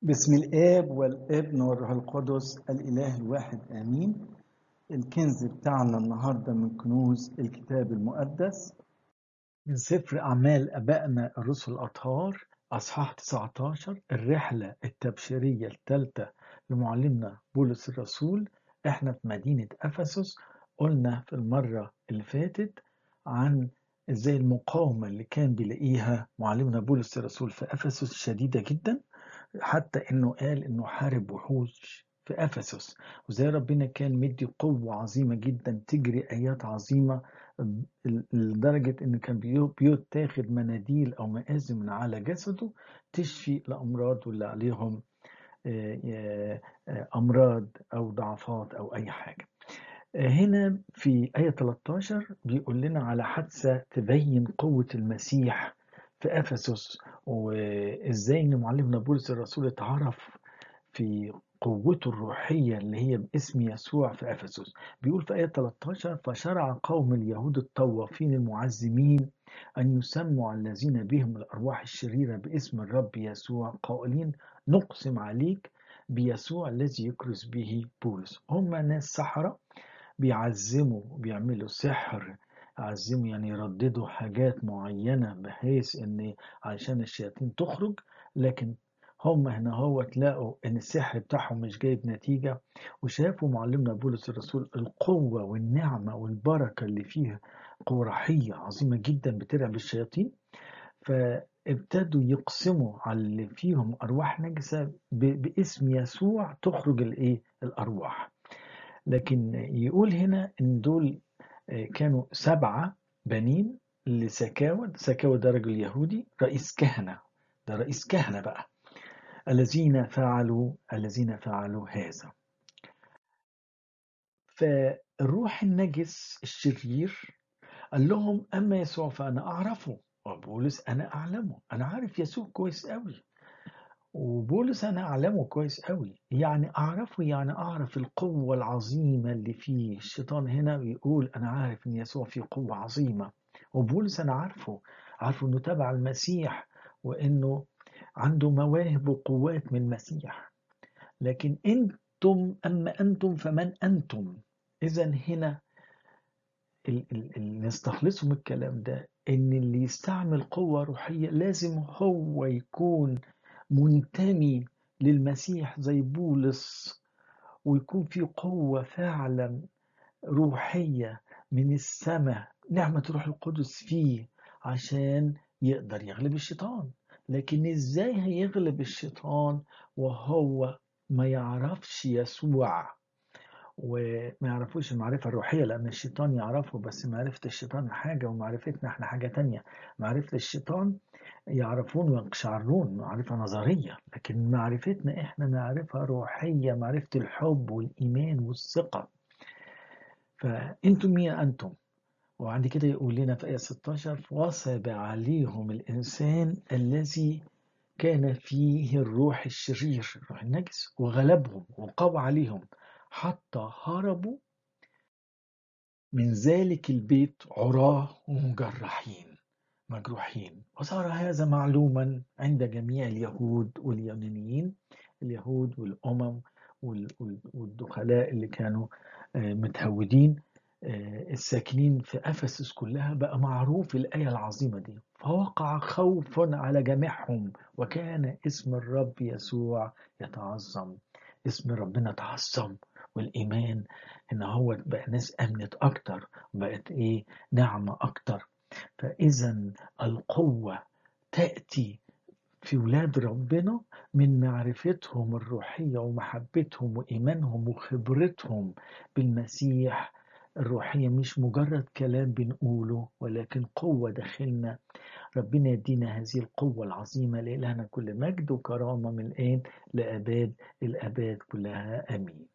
بسم الآب والابن والروح القدس الإله الواحد آمين الكنز بتاعنا النهاردة من كنوز الكتاب المقدس من سفر أعمال أبائنا الرسل الأطهار أصحاح 19 الرحلة التبشيرية الثالثة لمعلمنا بولس الرسول إحنا في مدينة أفسس قلنا في المرة اللي فاتت عن إزاي المقاومة اللي كان بيلاقيها معلمنا بولس الرسول في أفسس شديدة جدا حتى انه قال انه حارب وحوش في افسس وزي ربنا كان مدي قوة عظيمة جدا تجري ايات عظيمة لدرجة ان كان بيتاخد مناديل او مآزم من على جسده تشفي الامراض واللي عليهم امراض او ضعفات او اي حاجة هنا في آية 13 بيقول لنا على حادثة تبين قوة المسيح في افسس وازاي ان معلمنا بولس الرسول اتعرف في قوته الروحية اللي هي باسم يسوع في افسس بيقول في آية 13 فشرع قوم اليهود الطوافين المعزمين أن يسموا الذين بهم الأرواح الشريرة باسم الرب يسوع قائلين نقسم عليك بيسوع الذي يكرز به بولس هم ناس سحرة بيعزموا بيعملوا سحر عزموا يعني يرددوا حاجات معينة بحيث ان علشان الشياطين تخرج لكن هم هنا هو تلاقوا ان السحر بتاعهم مش جايب نتيجة وشافوا معلمنا بولس الرسول القوة والنعمة والبركة اللي فيها قوة روحية عظيمة جدا بترعب الشياطين فابتدوا يقسموا على اللي فيهم ارواح نجسة باسم يسوع تخرج الايه الارواح لكن يقول هنا ان دول كانوا سبعة بنين لسكاوى سكاوى ده رجل يهودي رئيس كهنة ده رئيس كهنة بقى الذين فعلوا الذين فعلوا هذا فالروح النجس الشرير قال لهم أما يسوع فأنا أعرفه وبولس أنا أعلمه أنا عارف يسوع كويس قوي وبولس أنا أعلمه كويس قوي يعني أعرفه يعني أعرف القوة العظيمة اللي فيه الشيطان هنا بيقول أنا عارف إن يسوع فيه قوة عظيمة وبولس أنا عارفه عارفه إنه تبع المسيح وإنه عنده مواهب وقوات من المسيح لكن أنتم أما أنتم فمن أنتم إذا هنا اللي نستخلصه من الكلام ده إن اللي يستعمل قوة روحية لازم هو يكون منتمي للمسيح زي بولس ويكون في قوة فعلا روحية من السماء نعمة روح القدس فيه عشان يقدر يغلب الشيطان لكن ازاي هيغلب الشيطان وهو ما يعرفش يسوع وما يعرفوش المعرفة الروحية لأن الشيطان يعرفه بس معرفة الشيطان حاجة ومعرفتنا احنا حاجة تانية معرفة الشيطان يعرفون ويقشعرون معرفة نظرية لكن معرفتنا احنا معرفة روحية معرفة الحب والإيمان والثقة فأنتم مين أنتم وعند كده يقول لنا في آية 16 وصب عليهم الإنسان الذي كان فيه الروح الشرير الروح النجس وغلبهم وقوى عليهم حتى هربوا من ذلك البيت عراه ومجرحين مجروحين وصار هذا معلوما عند جميع اليهود واليونانيين اليهود والأمم والدخلاء اللي كانوا متهودين الساكنين في أفسس كلها بقى معروف الآية العظيمة دي فوقع خوف على جميعهم وكان اسم الرب يسوع يتعظم اسم ربنا تعظم والإيمان إن هو بقى ناس أمنت أكتر بقت إيه نعمة أكتر فإذا القوة تأتي في ولاد ربنا من معرفتهم الروحية ومحبتهم وإيمانهم وخبرتهم بالمسيح الروحية مش مجرد كلام بنقوله ولكن قوة داخلنا ربنا يدينا هذه القوة العظيمة لإلهنا كل مجد وكرامة من الآن لأباد الأباد كلها آمين